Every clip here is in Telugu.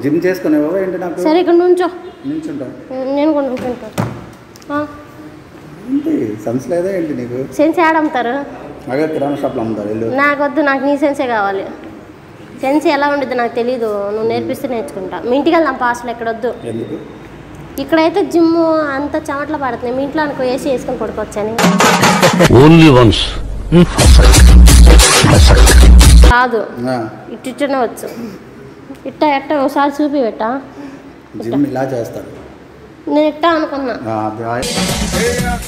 జిమ్ చేసుకునేవా ఏంటి నాకు సరే ఇక్కడ నుంచో నిల్చుంటా నేను కూడా నుంచుంటా ఆ, ఏంటి సెన్స్ లేదా ఏంటి నీకు సెన్స్ యాడ్ అమ్ముతారు అదే కిరాణా షాప్లో అమ్ముతారు ఇల్లు నాకు వద్దు నాకు నీ సెన్సే కావాలి సెన్స్ ఎలా ఉండిద్ది నాకు తెలీదు నువ్వు నేర్పిస్తే నేర్చుకుంటా మీ ఇంటికి వెళ్దాం పాస్లో ఇక్కడ వద్దు ఎందుకు ఇక్కడైతే జిమ్ అంత చెమటలు పడుతున్నాయి మీ ఇంట్లో అనుకో ఏసీ వేసుకొని పడుకోవచ్చని ఓన్లీ వన్స్ కాదు ఆ, ఇటు ఇట్టనే వచ్చు ఇట్ట ఎట్ట ఒకసారి చూపి పెట్టా జిమ్ ఇలా చేస్తారు నేను ఇట్టా అనుకున్నా ఆ, అది ఆ-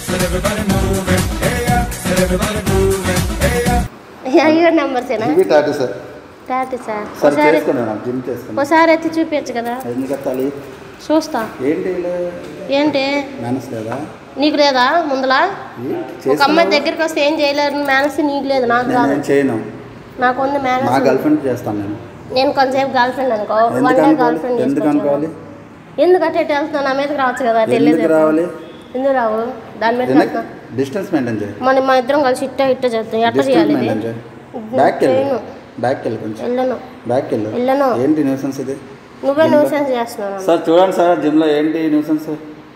అయ్యో నెంబర్సేనా ఇవి tattoo sir tattoo sir sir ఒకసారి చేసుకున్నాను జిమ్ చేసుకున్నాను ఒకసారి ఎత్తి చూపించచ్చు కదా ఎందుకు ఎత్తాలి చూస్తా ఏంటి ఏంటి మేనస్ లేదా నీకు లేదా ముందలా ఏంటి? ఒక అమ్మాయి చేసుకున్నావా? దగ్గరికి వస్తే ఏం చేయలేరు మేనస్ నీకు లేదు నాకు నేను కాదు ఏం చేయను నాకు ఉంది నా మేనస్ గర్ల్ ఫ్రెండ్ చేస్తాను నేను నేను కొంతసేపు గర్ల్ ఫ్రెండ్ అనుకో ఎందుకు వన్ డే గర్ల్ అనుకోవాలి ఫ్రెండ్ ఎందుకు అనుకోవాలి ఎందుకంటే ఇటు వెళ్తున్నా నా మీదకి రావచ్చు కదా ఎందుకు తెలియదు రావాలి ఎందుకు రావు దాని మీద ఎందుకు డిస్టెన్స్ మెయింటైన్ చేయి మన మన ఇద్దరం కలిసి ఇట్ట ఇట్ట చేస్తాం ఎట్ట డిస్టెన్స్ చేయాలి ఇది మెయింటైన్ చేయి బ్యాక్ వెళ్ళు చేయను. బ్యాక్ వెళ్ళు కొంచెం వెళ్ళను బ్యాక్ వెళ్ళు వెళ్ళను. ఏంటి న్యూసెన్స్ ఇది నువ్వే నువ్వు సెన్స్ చేస్తున్నావు సార్ చూడండి సార్ జిమ్లో ఏంటి న్యూసెన్స్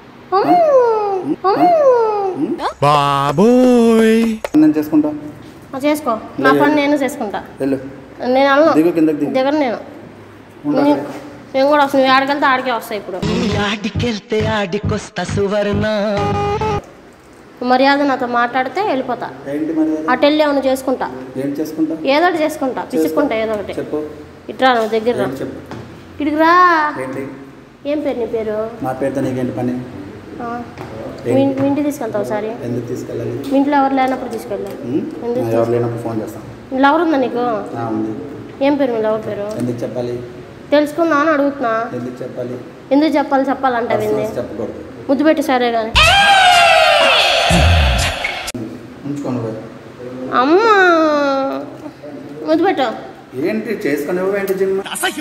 బాబోయ్ నేను చేసుకుంటా చేసుకో నా పని నేను చేసుకుంటా వెళ్ళు నేను వెళ్ళను దిగు కిందకి దిగు దగ్గర నేను ఉండు నేను- అక్కడే. నేను కూడా వస్తాను నువ్వు ఆడికెళ్తే ఆడికే వస్తాయి ఇప్పుడు ఆడికెళ్తే ఆడికొస్తా సువర్ణ మర్యాద నాతో మాట్లాడితే వెళ్ళిపోతా ఏంటి మరి అది? అటు వెళ్ళి ఏమైనా చేసుకుంటా ఏం చేసుకుంటా ఏదో ఒకటి చేసుకుంటా పిచ్చుకుంటా ఏదో ఒకటి చెప్పు ఇట్రా నువ్వు దగ్గర రా ఏంటి చెప్పు ఇడికి రా ఏంటి ఏం పేరు నీ పేరు నా పేరుతో నీకేంటి పని ఆ. మీ మీ ఇంటికి తీసుకెళ్తావు ఒకసారి ఎందుకు తీసుకెళ్ళాలి మీ ఇంట్లో ఎవరు లేనప్పుడు తీసుకెళ్ళావు ఉం? ఎందుకు నా ఎవరు లేనప్పుడు ఫోన్ చేస్తాను మీ లవర్ ఉందా నీకు ఆ, ఉంది ఏం పేరు మీ లవర్ పేరు ఎందుకు చెప్పాలి తెలుసుకుందా అని అడుగుతున్నా ఎందుకు చెప్పాలి ఎందుకు చెప్పాలి చెప్పాలంటావు ఏంది Personals చెప్పకూడదు ముద్దు పెట్టి సరే కానీ ఉంచుకో నువ్వు అమ్మా ముద్దు పెట్టు ఏంటి చేసుకుని ఏంటి జిమ్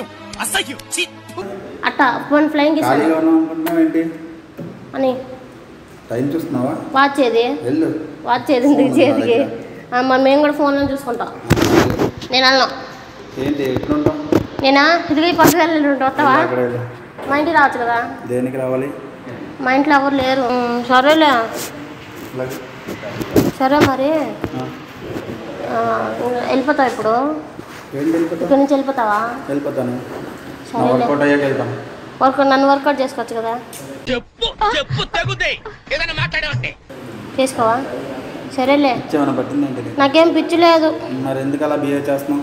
అట్ట ఫోన్ ఫ్లయింగ్ ఇస్తాను ఖాళీగా ఉన్నావు అనుకుంటున్నావు ఏంటి అని టైం చూస్తున్నావా వాచ్ ఏది వెళ్ళు వాచ్ ఏది ఇంటికి ఫోన్ ఉంది నా చేతికి దగ్గర. ఆ, మరి మేము కూడా ఫోన్లో చూసుకుంటాం నేను వెళ్ళను ఏంటి ఎట్లుంటాం నేనా ఇదిగో కొత్తగా వెళ్ళి వస్తావా అక్కడ వెళ్ళు మా ఇంటికి రావచ్చు కదా దేనికి రావాలి మా ఇంట్లో ఎవరు లేరు ఉమ్, సరేలే ఇలాగ. సరే మరి ఆ. ఆ, వెళ్ళిపోతావు ఇప్పుడు ఏంటి వెళ్ళిపోతావు ఇక్కడి నుంచి వెళ్ళిపోతావా వెళ్ళిపోతాను నా సరేలే వర్కౌట్ అయ్యాక వెళ్తాం వర్క్ నన్ను వర్కౌట్ చేసుకోవచ్చు కదా చేసుకోవా సరేలే ఇచ్చేమన్నా పట్టిందేంటి నీకు? నాకేం పిచ్చి లేదు మరి ఎందుకు అలా బిహేవ్ చేస్తున్నావు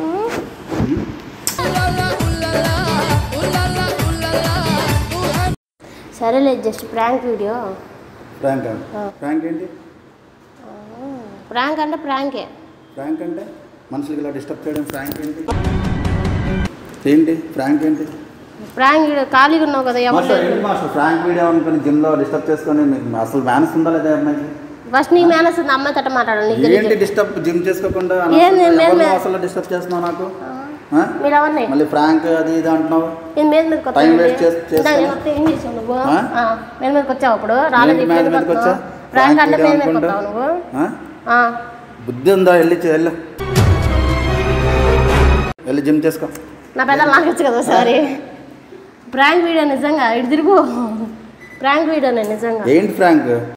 సరేలే జస్ట్ ప్రాంక్ వీడియో ప్రాంక్ ఆ. ప్రాంక్ ఏంటి ప్రాంక్ అంటే ప్రాంకే ప్రాంక్ అంటే మనుషులకి ఇలా డిస్టర్బ్ చేయడం ప్రాంక్ ఏంటి ఏంటి ప్రాంక్ ఏంటి ప్రాంక్ వీడియో ఖాళీగా ఉన్నావు కదా ఎవరు మాస్టర్ లేరు ఏంటి మాస్టర్ ప్రాంక్ వీడియో అనుకుని జిమ్లో డిస్టర్బ్ చేసుకొని మీకు అసలు మేనస్ ఉందా లేదా అమ్మాయికి ఫస్ట్ నీ మేనస్ ఉంది అమ్మాయి తట్ట మాట్లాడాలి నీకు ఏంటి తెలియదు డిస్టర్బ్ జిమ్ చేసుకోకుండా ఏం నేను ఎవరినో మేము- అసలు డిస్టర్బ్ చేస్తున్నావు నాకు ఆ? మీరు ఎవరిని మళ్ళీ ప్రాంక్ అది ఇది అంటున్నావు నేను మీద మీదకి Time వచ్చాను waste చేస్- చేస్తాను. ఏం చేసావు నువ్వు ఆ? ఆ, మీద మీదకి వచ్చావు అప్పుడు రాలేదు ఏంటి మీద మీదకి వచ్చా? ప్రాంక్ అంటే Prank మీద video మీదకి అనుకుంటా? వస్తావు నువ్వు ఆ? ఆ, బుద్ధి ఉందా వెళ్ళి చే- వెళ్ళు వెళ్ళి జిమ్ చేసుకో నా పెద్దలు నాకొచ్చు కదా సారీ ప్రాంక్ వీడియో నిజంగా ఇటు తిరుగు ప్రాంక్ వీడియోనే నిజంగా ఏంటి ఫ్రాంక్